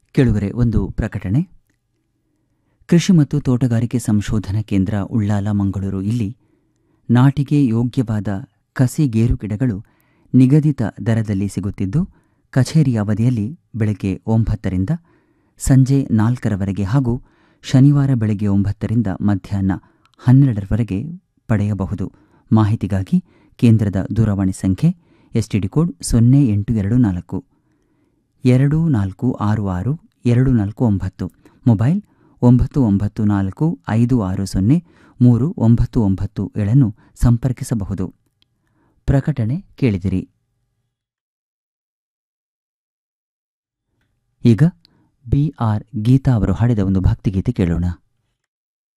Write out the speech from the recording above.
ಕೆಳಗರೆ ಒಂದು ಪ್ರಕಟಣೆ ಕೃಷಿ ಮತ್ತು ತೋಟಗಾರಿಕೆ ಸಂಶೋಧನಾ ಕೇಂದ್ರ ಉಳ್ಳಾಲ ಮಂಗಳೂರು ಇಲ್ಲಿ ನಾಟಿಗೆ ಯೋಗ್ಯವಾದ ಕಸಿ ಗೇರು ಗಿಡಗಳು ನಿಗದಿತ ದರದಲ್ಲಿ ಸಿಗುತ್ತಿದ್ದು ಕಚೇರಿ ಅವಧಿಯಲ್ಲಿ ಬೆಳಗ್ಗೆ ಒಂಬತ್ತರಿಂದ ಸಂಜೆ ನಾಲ್ಕರವರೆಗೆ ಹಾಗೂ ಶನಿವಾರ ಬೆಳಗ್ಗೆ ಒಂಬತ್ತರಿಂದ ಮಧ್ಯಾಹ್ನ ಹನ್ನೆರಡರವರೆಗೆ ಪಡೆಯಬಹುದು ಮಾಹಿತಿಗಾಗಿ ಕೇಂದ್ರದ ದೂರವಾಣಿ ಸಂಖ್ಯೆ ಎಸ್ಟಿಡಿ ಕೋಡ್ ಸೊನ್ನೆ ಎಂಟು ಎರಡು ನಾಲ್ಕು ಎರಡು ನಾಲ್ಕು ಆರು ಆರು ಎರಡು ನಾಲ್ಕು ಒಂಬತ್ತು ಮೊಬೈಲ್ ಒಂಬತ್ತು ಒಂಬತ್ತು ನಾಲ್ಕು ಐದು ಆರು ಸೊನ್ನೆ ಮೂರು ಒಂಬತ್ತು ಒಂಬತ್ತು ಏಳನ್ನು ಸಂಪರ್ಕಿಸಬಹುದು ಪ್ರಕಟಣೆ ಕೇಳಿದಿರಿ ಈಗ ಬಿ ಆರ್ ಗೀತಾ ಅವರು ಹಾಡಿದ ಒಂದು ಭಕ್ತಿಗೀತೆ ಕೇಳೋಣ